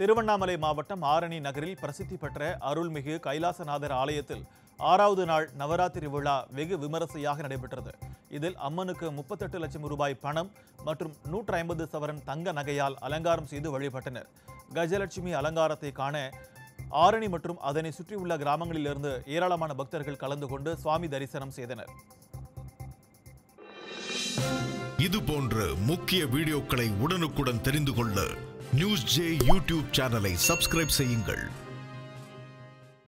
திருவண்ணாமலை மாவட்டம் ஆரணி நகரில் பிரசித்தி பெற்ற அருள்மிகு கைலாசநாதர் ஆலயத்தில் ஆறாவது நாள் நவராத்திரி விழா வெகு விமரிசையாக நடைபெற்றது இதில் அம்மனுக்கு முப்பத்தெட்டு லட்சம் ரூபாய் பணம் மற்றும் நூற்று ஐம்பது சவரன் தங்க நகையால் அலங்காரம் செய்து வழிபட்டனர் கஜலட்சுமி அலங்காரத்தை காண ஆரணி மற்றும் அதனை சுற்றியுள்ள கிராமங்களிலிருந்து ஏராளமான பக்தர்கள் கலந்து கொண்டு சுவாமி தரிசனம் செய்தனர் இது போன்ற முக்கிய வீடியோக்களை உடனுக்குடன் தெரிந்து கொள்ள நியூஸ் ஜே யூடியூப் சேனலை சப்ஸ்கிரைப் செய்யுங்கள்